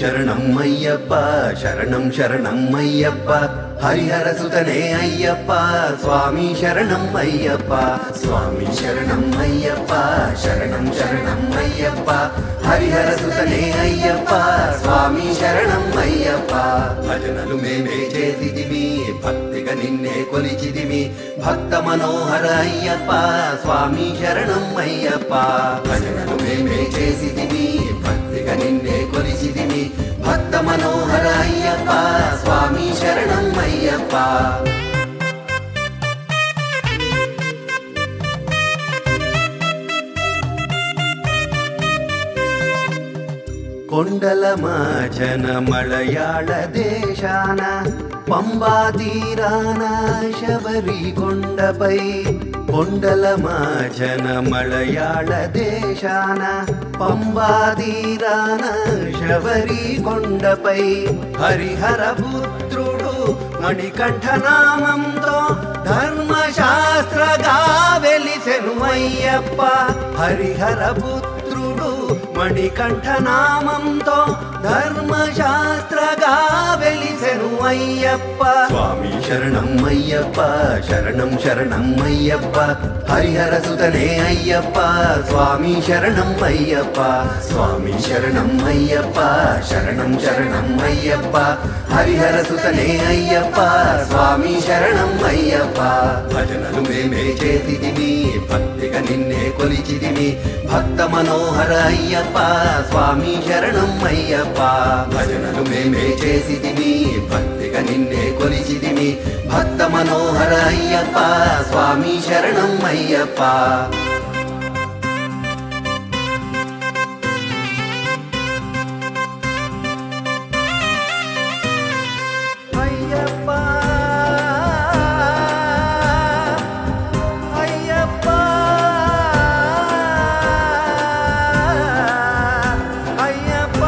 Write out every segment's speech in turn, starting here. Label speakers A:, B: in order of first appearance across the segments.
A: శరణం అయ్యప్ప శరణం శరణం అయ్యప్ప హరిహర సుతనే అయ్యప్ప స్వామి శరణం అయ్యప్ప స్వామి శరణం అయ్యప్ప శరణం శరణం అయ్యప్ప హరిహర సుతనే అయ్యప్ప స్వామి శరణం అయ్యప్ప భజనలు మేమే చేసిదిమి భక్తిగా నిన్నే కొలిచిదిమి భక్త మనోహర అయ్యప్ప స్వామి శరణం అయ్యప్ప భజనలు మేమే చేసిదిమి భక్తిగా నిన్నే కొలిచిదిమి భక్త మనోహర అయ్యప్ప స్వామి శరణం అయ్యప్ప కొండల మాచన మలయాళ దేశాన పంబా తీరాన శబరి కొండపై కొండల మాచన మలయాళ దేశాన పంబా తీరాన శబరి కొండపై హరిహర పుత్రుడు మణికంఠనామంతో ధర్మశాస్త్రగా వెలిసెను అయ్యప్ప హరిహర పుత్రుడు మణికంఠనామంతో ధర్మశాస్త్రగా వెలిసెను అయ్యప్ప స్వామి శరణం అయ్యప్ప శరణం శరణం అయ్యప్ప హరిహర సుతనే అయ్యప్ప స్వామి శరణం అయ్యప్ప స్వామి శరణం అయ్యప్ప శరణం శరణం అయ్యప్ప హరిహర సుతనే అయ్యప్ప స్వామి శరణం అయ్యప్ప భజనలు మేమే చేసిదిమి భక్తిగా నిన్నే కొలిచిదిమి భక్త మనోహర అయ్యప్ప స్వామి శరణం అయ్యప్ప భజనలు మేమే చేసిదిమి భక్తిగా నిన్నే కొలిచిదిమి భక్త మనోహర అయ్యప్ప స్వామి శరణం అయ్యప్ప అయ్యప్ప అయ్యప్ప అయ్యప్ప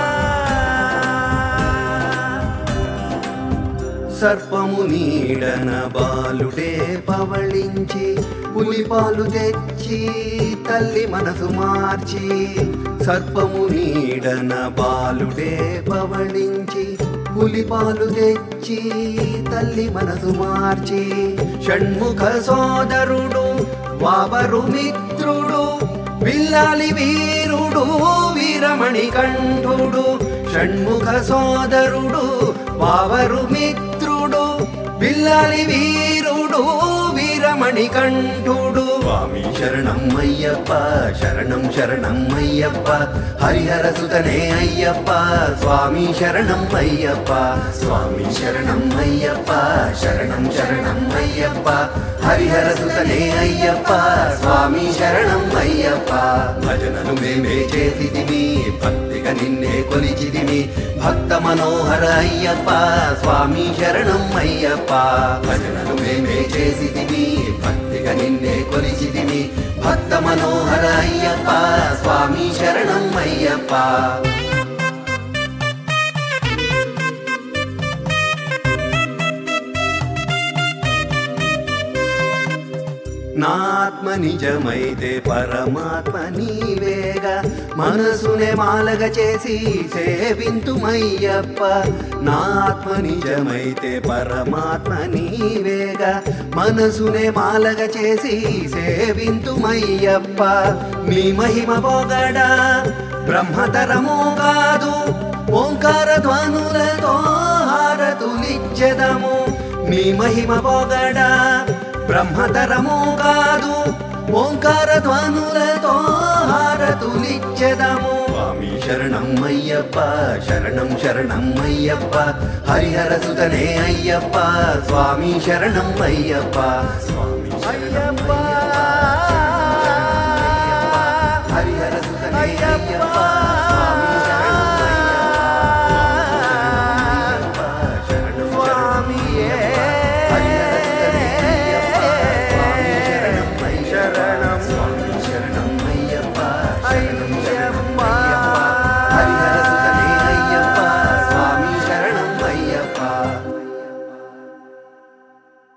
A: సర్పము నీడన బాలుడే పవళించి పులిపాలు తెచ్చి తల్లి మనసు మార్చి సర్పము నీడన బాలుడే పవళించి పులిపాలు తెచ్చి తల్లి మనసు మార్చి షణ్ముఖ సోదరుడు వావరు మిత్రుడు విల్లాలి వీరుడు వీరమణి కంఠుడు షణ్ముఖ సోదరుడు వావరు మిత్రుడు విల్లాలి వీరుడు వీరమణి కంఠుడు స్వామి శరణం అయ్యప్ప శరణం శరణం అయ్యప్ప హరిహర సుతనే అయ్యప్ప స్వామి శరణం అయ్యప్ప స్వామి శరణం అయ్యప్ప శరణం శరణం అయ్యప్ప హరిహర సుతనే అయ్యప్ప స్వామి శరణం అయ్యప్ప భజనలు మేమే చేసిదిమి భక్తిగా నిన్నే కొలిచిదిమి భక్త మనోహర అయ్యప్ప స్వామి శరణం అయ్యప్ప భజనలు మేమే చేసిదిమి భక్తిగా నిన్నే కొలిచిదిమి భక్త మనోహర అయ్యప్ప స్వామి శరణం అయ్యప్ప నా ఆత్మ నిజమైతే పరమాత్మ నీవేగా మనసునే మాలగ చేసి సేవింతుమయ్యప్ప నా ఆత్మ నిజమైతే పరమాత్మ నీవేగా మనసునే మాలగ చేసి సేవింతుమయ్యప్ప నీ మహిమ పొగడా బ్రహ్మతరము కాదు ఓంకార ధ్వనులతో హారతులిచ్చెదము నీ మహిమ పొగడా బ్రహ్మతరము కాదు ఓంకార ధ్వనులతో హారతులిచ్చెదము స్వామి శరణం అయ్యప్ప శరణం శరణం అయ్యప్ప హరిహర సుతనే అయ్యప్ప స్వామి శరణం అయ్యప్ప స్వామి అయ్యప్ప